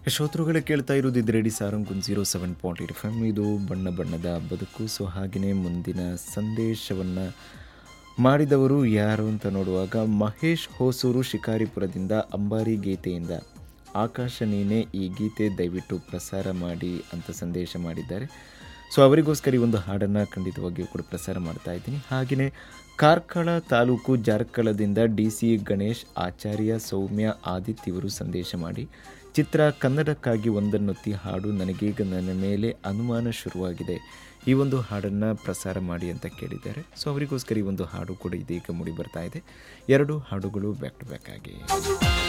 ಶ್ರೋತೃಗಳೇ ಕೇಳ್ತಾ ಇರೋದು ಇದು radio Sarang zero seven point eight F M ಇದು ಬಣ್ಣ ಬಣ್ಣದ ಬದುಕು ಸೊ ಹಾಗೆಯೇ ಮುಂದಿನ ಸಂದೇಶವನ್ನು ಮಾಡಿದವರು ಯಾರು ಅಂತ ನೋಡುವಾಗ ಮಹೇಶ್ ಹೊಸೂರು ಶಿಕಾರಿಪುರದಿಂದ ಅಂಬಾರಿ ಗೀತೆಯಿಂದ ಆಕಾಶ ನೀನೇ ಈ ಗೀತೆ ದಯವಿಟ್ಟು ಪ್ರಸಾರ ಮಾಡಿ ಅಂತ ಸಂದೇಶ ಮಾಡಿದ್ದಾರೆ ಸೊ ಅವರಿಗೋಸ್ಕರ ಈ ಒಂದು ಹಾಡನ್ನು ಖಂಡಿತವಾಗಿಯೂ ಕೂಡ ಪ್ರಸಾರ ಮಾಡ್ತಾ ಇದ್ದೀನಿ ಹಾಗೆಯೇ ಕಾರ್ಕಳ ತಾಲೂಕು ಜಾರ್ಕಳದಿಂದ ಡಿ ಸಿ ಗಣೇಶ್ ಆಚಾರ್ಯ ಸೌಮ್ಯ ಆದಿತ್ಯ ಇವರು ಸಂದೇಶ ಮಾಡಿ ಚಿತ್ರ ಕನ್ನಡಕ್ಕಾಗಿ ಒಂದನ್ನೊತ್ತಿ ಹಾಡು ನನಗೀಗ ನನ್ನ ಮೇಲೆ ಅನುಮಾನ ಶುರುವಾಗಿದೆ ಈ ಒಂದು ಹಾಡನ್ನು ಪ್ರಸಾರ ಮಾಡಿ ಅಂತ ಕೇಳಿದ್ದಾರೆ ಸೊ ಅವರಿಗೋಸ್ಕರ ಈ ಒಂದು ಹಾಡು ಕೂಡ ಇದೀಗ ಮೂಡಿ ಬರ್ತಾ ಇದೆ ಎರಡು ಹಾಡುಗಳು ಬ್ಯಾಕ್ ಟು ಬ್ಯಾಕ್ ಆಗಿ